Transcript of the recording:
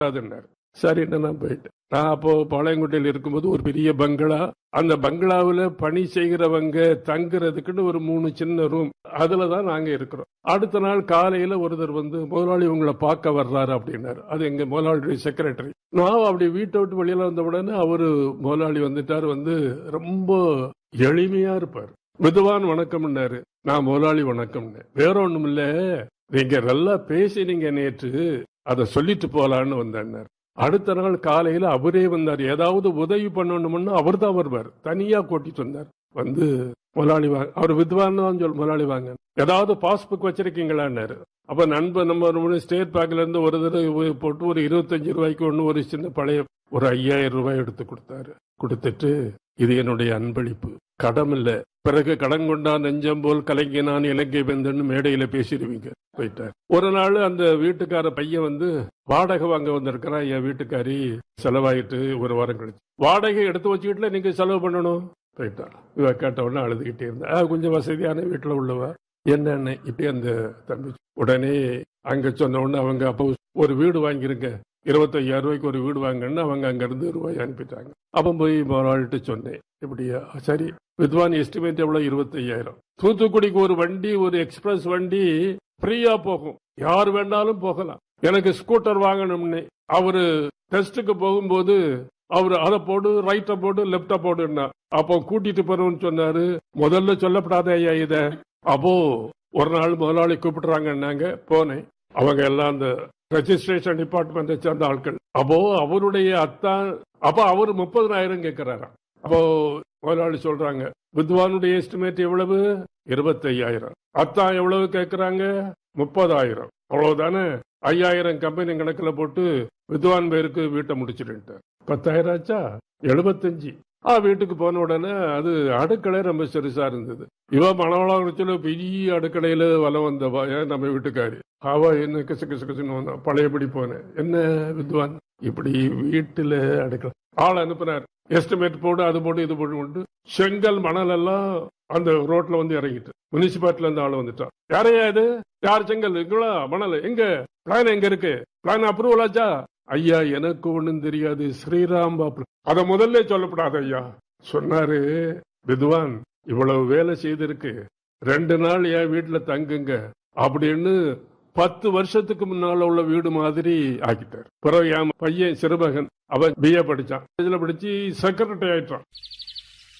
அதுன்னாரு சரின்னு நான் போயிட்டேன் நான் அப்போ பாளையங்கோட்டையில் இருக்கும்போது ஒரு பெரிய பங்களா அந்த பங்களாவில் பணி செய்கிறவங்க தங்குறதுக்குன்னு ஒரு மூணு சின்ன ரூம் அதுல தான் நாங்க இருக்கிறோம் அடுத்த நாள் காலையில ஒருத்தர் வந்து முதலாளி உங்களை பார்க்க வர்றாரு அப்படின்னாரு அது எங்க முதலாளியுடைய செக்ரட்டரி நான் அப்படி வீட்டை விட்டு வெளியில வந்த உடனே அவரு முதலாளி வந்துட்டார் வந்து ரொம்ப எளிமையா இருப்பார் மெதுவான் வணக்கம்னாரு நான் முதலாளி வணக்கம்னு வேற ஒண்ணும் இல்ல நீங்க நல்லா பேசினீங்க நேற்று அதை சொல்லிட்டு போலான்னு வந்தார் அடுத்த நாள் காலையில அவரே வந்தார் ஏதாவது உதவி பண்ணணும்னு அவர் தான் வருவார் தனியா கூட்டிட்டு வந்தார் வந்து முதலாளி வாங்க அவர் வித்வான் தான் சொல் முதலாளி வாங்க ஏதாவது பாஸ்புக் வச்சிருக்கீங்களான்னாரு அப்ப நண்பன் நம்ம ஸ்டேட் பேங்க்ல இருந்து ஒரு தடவை போட்டு ஒரு இருபத்தஞ்சு ரூபாய்க்கு ஒண்ணு ஒரு சின்ன பழைய ஒரு ஐயாயிரம் ரூபாய் எடுத்து கொடுத்தாரு கொடுத்துட்டு இது என்னுடைய அன்பளிப்பு கடம் இல்ல பிறகு கடன் கொண்டா நெஞ்சம் போல் கலங்கினான் இலங்கை வெந்தன்னு மேடையில பேசிடுவீங்க போயிட்டார் ஒரு நாள் அந்த வீட்டுக்கார பையன் வந்து வாடகை வாங்க வந்திருக்கிறான் என் வீட்டுக்காரி செலவாயிட்டு ஒரு வாரம் கழிச்சு வாடகை எடுத்து வச்சுக்கிட்டுல நீங்க செலவு பண்ணணும் போயிட்டான் இவ கேட்ட உடனே அழுதுகிட்டே இருந்தா "ஆ, கொஞ்சம் வசதியான வீட்டுல உள்ளவ என்னன்னு இப்படி அந்த தம்பி உடனே அங்க சொன்ன உடனே அவங்க அப்போ ஒரு வீடு வாங்கிருங்க இருபத்தையாயிரம் ரூபாய்க்கு ஒரு வீடு வாங்கன்னு அவங்க அங்க இருந்து ரூபாய் அனுப்பிட்டாங்க அப்ப போய் முதலாளிட்டு சொன்னேன் இப்படியா சரி வித்வான் எஸ்டிமேட் எவ்வளவு இருபத்தையாயிரம் தூத்துக்குடிக்கு ஒரு வண்டி ஒரு எக்ஸ்பிரஸ் வண்டி ஃப்ரீயா போகும் யார் வேணாலும் போகலாம் எனக்கு ஸ்கூட்டர் வாங்கணும்னு அவரு டெஸ்டுக்கு போகும்போது அவரு அதை போடு ரைட்ட போடு லெப்ட போடுன்னா அப்போ கூட்டிட்டு போறோம்னு சொன்னாரு முதல்ல சொல்லப்படாத ஐயா இத அப்போ ஒரு நாள் முதலாளி கூப்பிடுறாங்கன்னாங்க போனேன் அவங்க எல்லாம் அந்த ரெஜிஸ்ட்ரேஷன் டிபார்ட்மெண்ட் சேர்ந்த ஆட்கள் அப்போ அவருடைய அத்தான் அப்போ அவர் முப்பதனாயிரம் கேட்கிறாராம் அப்போ முதலாளி சொல்றாங்க வித்வானுடைய எஸ்டிமேட் எவ்வளவு இருபத்தையாயிரம் அத்தான் எவ்வளவு கேட்கறாங்க முப்பதாயிரம் அவ்வளவுதானே ஐயாயிரம் கம்பெனி கணக்குல போட்டு வித்வான் பேருக்கு வீட்டை முடிச்சிட்டு பத்தாயிரம் ஆச்சா எழுபத்தஞ்சு ஆ வீட்டுக்கு போன உடனே அது அடுக்களை ரொம்ப பெருசா இருந்தது இவ மணவளாங்குறிச்சியில பெரிய அடுக்கடையில வலம் வந்தவா ஏன் நம்ம வீட்டுக்காரி அவ என்ன கசு கசு கசுன்னு வந்தா பழையபடி போனேன் என்ன வித்வான் இப்படி வீட்டுல அடுக்கலை ஆள் அனுப்புனார் எஸ்டிமேட் போடு அது போடு இது போடு கொண்டு செங்கல் மணல் எல்லாம் அந்த ரோட்ல வந்து இறங்கிட்டு முனிசிபாலிட்டில இருந்து ஆள் வந்துட்டான் யாரையா இது யார் செங்கல் இங்களா மணல் எங்க பிளான் எங்க இருக்கு பிளான் அப்ரூவல் ஆச்சா ஐயா எனக்கு ஒண்ணும் தெரியாது ஸ்ரீராம் பாபு அத முதல்ல சொல்லப்படாது ஐயா சொன்னாரு வித்வான் இவ்வளவு வேலை செய்திருக்கு ரெண்டு நாள் என் வீட்டுல தங்குங்க அப்படின்னு பத்து வருஷத்துக்கு முன்னால உள்ள வீடு மாதிரி ஆக்கிட்டார் பிறகு என் பையன் சிறுமகன் அவன் பிஏ படிச்சான் இதுல படிச்சு செக்ரட்டரி ஆயிட்டான்